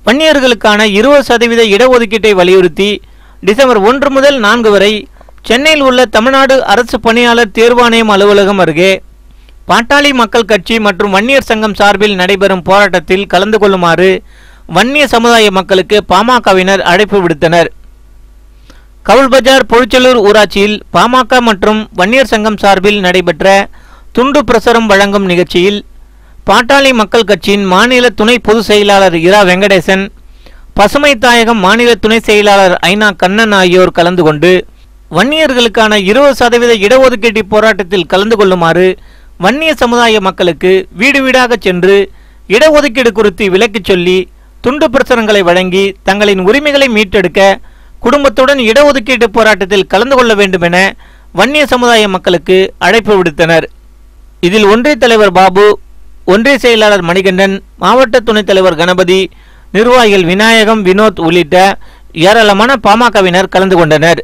வன்னியர்களுக்கான இருபது சதவீத இடஒதுக்கீட்டை வலியுறுத்தி டிசம்பர் ஒன்று முதல் நான்கு வரை சென்னையில் உள்ள தமிழ்நாடு அரசு பணியாளர் தேர்வாணையம் அலுவலகம் அருகே பாட்டாளி மக்கள் கட்சி மற்றும் வன்னியர் சங்கம் சார்பில் நடைபெறும் போராட்டத்தில் கலந்து கொள்ளுமாறு வன்னிய சமுதாய மக்களுக்கு பாமகவினர் அழைப்பு விடுத்தனர் கவுல்பஜார் பொழிச்சலூர் ஊராட்சியில் பாமக மற்றும் வன்னியர் சங்கம் சார்பில் நடைபெற்ற துண்டு பிரசுரம் வழங்கும் நிகழ்ச்சியில் பாட்டாளி மக்கள் கட்சியின் மாநில துணை பொதுச் செயலாளர் இரா வெங்கடேசன் பசுமை தாயகம் மாநில துணை செயலாளர் ஐநா கண்ணன் ஆகியோர் கலந்து கொண்டு வன்னியர்களுக்கான இருபது சதவீத இடஒதுக்கீட்டு போராட்டத்தில் கலந்து கொள்ளுமாறு வன்னிய சமுதாய மக்களுக்கு வீடு வீடாக சென்று இடஒதுக்கீடு குறித்து விளக்கிச் சொல்லி துண்டு பிரசுரங்களை வழங்கி தங்களின் உரிமைகளை மீட்டெடுக்க குடும்பத்துடன் இடஒதுக்கீட்டு போராட்டத்தில் கலந்து கொள்ள வேண்டும் என வன்னிய சமுதாய மக்களுக்கு அழைப்பு விடுத்தனர் இதில் ஒன்றிய தலைவர் பாபு ஒன்றிய செயலாளர் மணிகண்டன் மாவட்ட துணைத் தலைவர் கணபதி நிர்வாகிகள் விநாயகம் வினோத் உள்ளிட்ட ஏராளமான பாமகவினர் கலந்து கொண்டனர்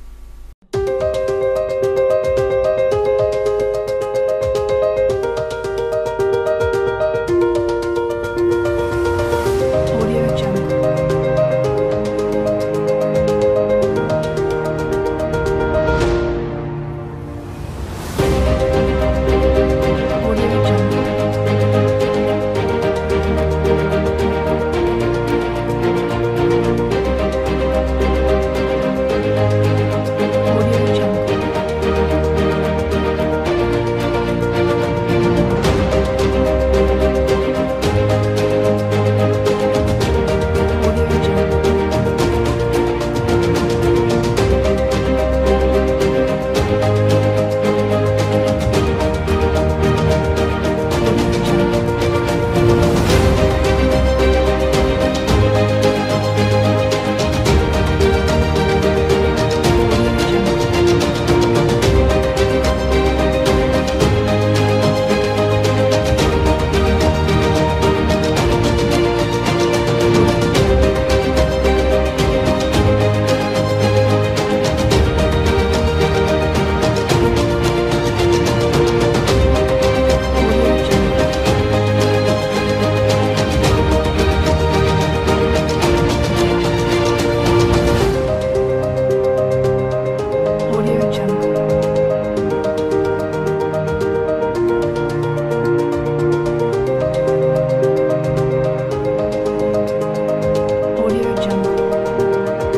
Audio Jungle. Audio Jungle. Audio Jungle. Audio Jungle. Audio Jungle. Audio Jungle. Audio Jungle. Audio Jungle. Audio Jungle.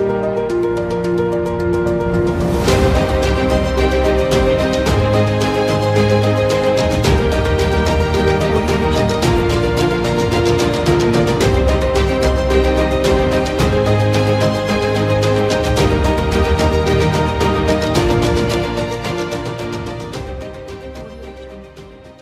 Audio Jungle. Audio Jungle.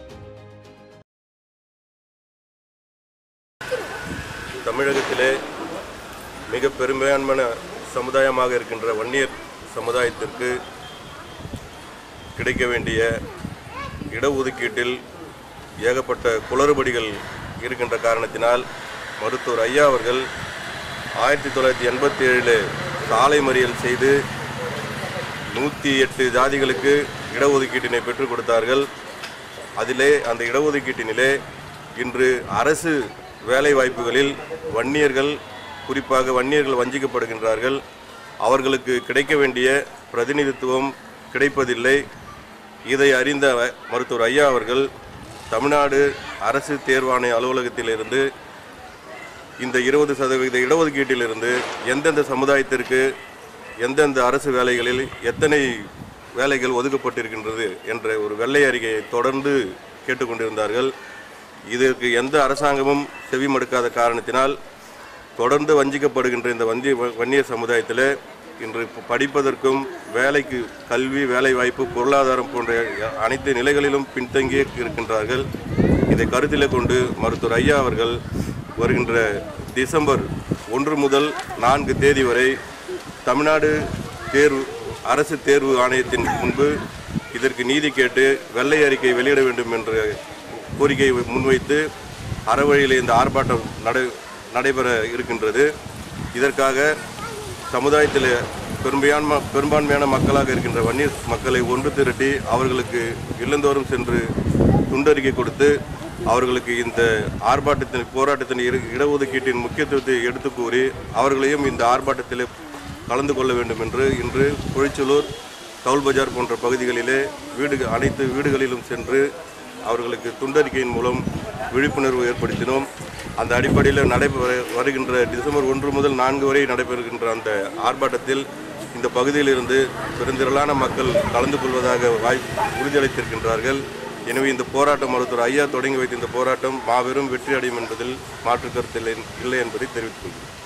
தமிழகத்திலே மிக பெரும்பான்மையான சமுதாயமாக இருக்கின்ற வன்னியர் சமுதாயத்திற்கு கிடைக்க வேண்டிய இடஒதுக்கீட்டில் ஏகப்பட்ட குளறுபடிகள் இருக்கின்ற காரணத்தினால் மருத்துவர் ஐயா அவர்கள் ஆயிரத்தி தொள்ளாயிரத்தி எண்பத்தி ஏழில் சாலை மறியல் செய்து நூற்றி எட்டு ஜாதிகளுக்கு இடஒதுக்கீட்டினை பெற்றுக் கொடுத்தார்கள் அதிலே அந்த இடஒதுக்கீட்டினிலே இன்று அரசு வேலை வாய்ப்புகளில் வன்னியர்கள் குறிப்பாக வன்னியர்கள் வஞ்சிக்கப்படுகின்றார்கள் அவர்களுக்கு கிடைக்க வேண்டிய பிரதிநிதித்துவம் கிடைப்பதில்லை இதை அறிந்த மருத்துவர் ஐயா அவர்கள் தமிழ்நாடு அரசு தேர்வாணைய அலுவலகத்திலிருந்து இந்த இருபது சதவீத இடஒதுக்கீட்டிலிருந்து எந்தெந்த சமுதாயத்திற்கு எந்தெந்த அரசு வேலைகளில் எத்தனை வேலைகள் ஒதுக்கப்பட்டிருக்கின்றது என்ற ஒரு வெள்ளை அறிக்கையை தொடர்ந்து கேட்டுக்கொண்டிருந்தார்கள் இதற்கு எந்த அரசாங்கமும் செவிமடுக்காத காரணத்தினால் தொடர்ந்து வஞ்சிக்கப்படுகின்ற இந்த வந்திய வன்னியர் சமுதாயத்தில் இன்று ப- படிப்பதற்கும் வேலைக்கு கல்வி வேலைவாய்ப்பு பொருளாதாரம் போன்ற அனைத்து நிலைகளிலும் பின்தங்கியே இருக்கின்றார்கள் இதை கருத்திலே கொண்டு மருத்துவர் ஐயா அவர்கள் வருகின்ற டிசம்பர் ஒன்று முதல் நான்கு தேதி வரை தமிழ்நாடு தேர்வு அரசு தேர்வு ஆணையத்தின் முன்பு இதற்கு நீதி கேட்டு வெள்ளை அறிக்கை வெளியிட வேண்டும் என்ற கோரிக்கையை முன்வைத்து அறவழியிலே இந்த ஆர்ப்பாட்டம் நடை நடைபெற இருக்கின்றது இதற்காக சமுதாயத்தில் பெரும்பான்மை பெரும்பான்மையான மக்களாக இருக்கின்ற வன்னியர் மக்களை ஒன்று திரட்டி அவர்களுக்கு இல்லந்தோறும் சென்று துண்டறிக்கை கொடுத்து அவர்களுக்கு இந்த ஆர்ப்பாட்டத்தின் போராட்டத்தின் இரு இடஒதுக்கீட்டின் முக்கியத்துவத்தை எடுத்து கூறி அவர்களையும் இந்த ஆர்ப்பாட்டத்தில் கலந்து கொள்ள வேண்டும் என்று இன்று பொழிச்சலூர் கவுல் பஜார் போன்ற பகுதிகளிலே வீடு அனைத்து வீடுகளிலும் சென்று அவர்களுக்கு துண்டறிக்கையின் மூலம் விழிப்புணர்வு ஏற்படுத்தினோம் அந்த அடிப்படையில் நடைபெற வருகின்ற டிசம்பர் ஒன்று முதல் நான்கு வரை நடைபெறுகின்ற அந்த ஆர்ப்பாட்டத்தில் இந்த பகுதியிலிருந்து பெருந்திரளான மக்கள் கலந்து கொள்வதாக வாய் உறுதியளித்திருக்கின்றார்கள் எனவே இந்த போராட்டம் மருத்துவர் ஐயா தொடங்கி வைத்த இந்த போராட்டம் மாபெரும் வெற்றி அடையும் என்பதில் மாற்று கருத்து இல்லை இல்லை என்பதை தெரிவித்துக் கொள்கிறேன்